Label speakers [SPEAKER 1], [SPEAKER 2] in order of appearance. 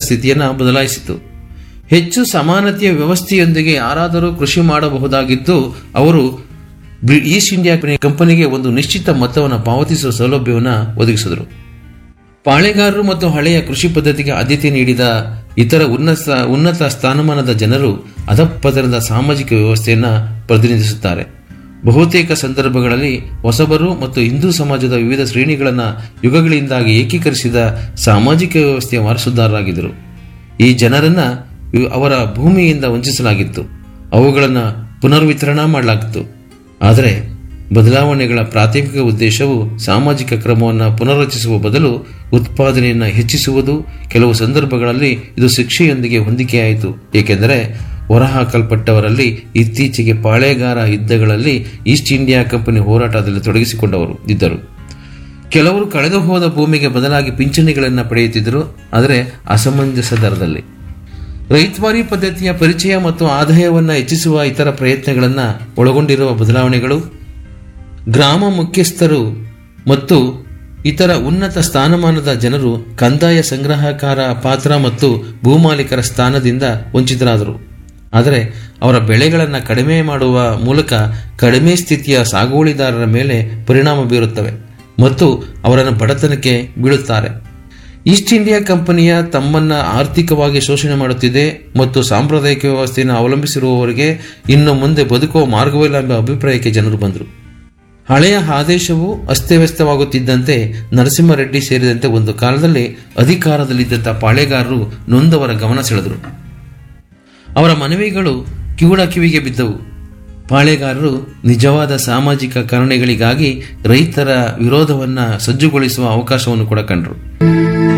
[SPEAKER 1] ಸ್ಥಿತಿಯನ್ನು ಬದಲಾಯಿಸಿತು ಹೆಚ್ಚು ಸಮಾನತೆಯ ವ್ಯವಸ್ಥೆಯೊಂದಿಗೆ ಯಾರಾದರೂ ಕೃಷಿ ಮಾಡಬಹುದಾಗಿದ್ದು ಅವರು ಬ್ರಿ- ಈಸ್ಟ್ ಇಂಡಿಯಾ ಕಂಪನಿಗೆ ಒಂದು ನಿಶ್ಚಿತ ಮೊತ್ತವನ್ನು ಪಾವತಿಸುವ ಸೌಲಭ್ಯವನ್ನು ಒದಗಿಸಿದರು ಪಾಳೆಗಾರರು ಮತ್ತು ಹಳೆಯ ಕೃಷಿ ಪದ್ಧತಿಗೆ ಆದ್ಯತೆ ನೀಡಿದ ಇತರ ಉನ್ನತ ಉನ್ನತ ಸ್ಥಾನಮಾನದ ಜನರು ಅಧಪತನದ ಸಾಮಾಜಿಕ ವ್ಯವಸ್ಥೆಯನ್ನು ಪ್ರತಿನಿಧಿಸುತ್ತಾರೆ ಬಹುತೇಕ ಸಂದರ್ಭಗಳಲ್ಲಿ ಹೊಸಬರು ಮತ್ತು ಹಿಂದೂ ಸಮಾಜದ ವಿವಿಧ ಶ್ರೇಣಿಗಳನ್ನು ಯುಗಗಳಿಂದಾಗಿ ಏಕೀಕರಿಸಿದ ಸಾಮಾಜಿಕ ವ್ಯವಸ್ಥೆಯ ವಾರಸುದಾರರಾಗಿದ್ದರು ಈ ಜನರನ್ನ ಇವ್- ಅವರ ಭೂಮಿಯಿಂದ ವಂಚಿಸಲಾಗಿತ್ತು ಅವುಗಳನ್ನು ಪುನರ್ವಿತರಣಾ ಮಾಡಲಾಗಿತ್ತು ಆದರೆ ಬದಲಾವಣೆಗಳ ಪ್ರಾಥಮಿಕ ಉದ್ದೇಶವು ಸಾಮಾಜಿಕ ಕ್ರಮವನ್ನು ಪುನರ್ರಚಿಸುವ ಬದಲು ಉತ್ಪಾದನೆಯನ್ನು ಹೆಚ್ಚಿಸುವುದು ಕೆಲವು ಸಂದರ್ಭಗಳಲ್ಲಿ ಇದು ಶಿಕ್ಷೆಯೊಂದಿಗೆ ಹೊಂದಿಕೆಯಾಯಿತು ಏಕೆಂದರೆ ಹೊರಹಾಕಲ್ಪಟ್ಟವರಲ್ಲಿ ಇತ್ತೀಚೆಗೆ ಪಾಳೆಗಾರ ಯುದ್ಧಗಳಲ್ಲಿ ಈಸ್ಟ್ ಇಂಡಿಯಾ ಕಂಪನಿ ಹೋರಾಟದಲ್ಲಿ ತೊಡಗಿಸಿಕೊಂಡವರು ಇದ್ದರು ಕೆಲವರು ಕಳೆದು ಹೋದ ಭೂಮಿಗೆ ಬದಲಾಗಿ ಪಿಂಚಣಿಗಳನ್ನು ಪಡೆಯುತ್ತಿದ್ದರು ಆದರೆ ಅಸಮಂಜಸ ದರದಲ್ಲಿ ರೈತವಾರಿ ಪದ್ಧತಿಯ ಪರಿಚಯ ಮತ್ತು ಆದಾಯವನ್ನು ಹೆಚ್ಚಿಸುವ ಇತರ ಪ್ರಯತ್ನಗಳನ್ನು ಒಳಗೊಂಡಿರುವ ಬದಲಾವಣೆಗಳು ಗ್ರಾಮ ಮುಖ್ಯಸ್ಥರು ಮತ್ತು ಇತರ ಉನ್ನತ ಸ್ಥಾನಮಾನದ ಜನರು ಕಂದಾಯ ಸಂಗ್ರಹಕಾರ ಪಾತ್ರ ಮತ್ತು ಭೂಮಾಲೀಕರ ಸ್ಥಾನದಿಂದ ವಂಚಿತರಾದರು ಆದರೆ ಅವರ ಬೆಳೆಗಳನ್ನು ಕಡಿಮೆ ಮಾಡುವ ಮೂಲಕ ಕಡಿಮೆ ಸ್ಥಿತಿಯ ಸಾಗುವಳಿದಾರರ ಮೇಲೆ ಪರಿಣಾಮ ಬೀರುತ್ತವೆ ಮತ್ತು ಅವರನ್ನು ಬಡತನಕ್ಕೆ ಬೀಳುತ್ತಾರೆ ಈಸ್ಟ್ ಇಂಡಿಯಾ ಕಂಪನಿಯ ತಮ್ಮನ್ನ ಆರ್ಥಿಕವಾಗಿ ಶೋಷಣೆ ಮಾಡುತ್ತಿದೆ ಮತ್ತು ಸಾಂಪ್ರದಾಯಿಕ ವ್ಯವಸ್ಥೆಯನ್ನು ಅವಲಂಬಿಸಿರುವವರಿಗೆ ಇನ್ನು ಮುಂದೆ ಬದುಕುವ ಮಾರ್ಗವಿಲ್ಲ ಎಂಬ ಅಭಿಪ್ರಾಯಕ್ಕೆ ಜನರು ಬಂದರು ಹಳೆಯ ಆದೇಶವು ಅಸ್ತವ್ಯಸ್ತವಾಗುತ್ತಿದ್ದಂತೆ ನರಸಿಂಹರೆಡ್ಡಿ ಸೇರಿದಂತೆ ಒಂದು ಕಾಲದಲ್ಲಿ ಅಧಿಕಾರದಲ್ಲಿದ್ದಂಥ ಪಾಳೆಗಾರರು ನೊಂದವರ ಗಮನ ಸೆಳೆದರು ಅವರ ಮನವಿಗಳು ಕಿವುಡ ಕಿವಿಗೆ ಬಿದ್ದವು ಪಾಳೆಗಾರರು ನಿಜವಾದ ಸಾಮಾಜಿಕ ಕಾರಣಗಳಿಗಾಗಿ ರೈತರ ವಿರೋಧವನ್ನ ಸಜ್ಜುಗೊಳಿಸುವ ಅವಕಾಶವನ್ನು ಕೂಡ ಕಂಡರು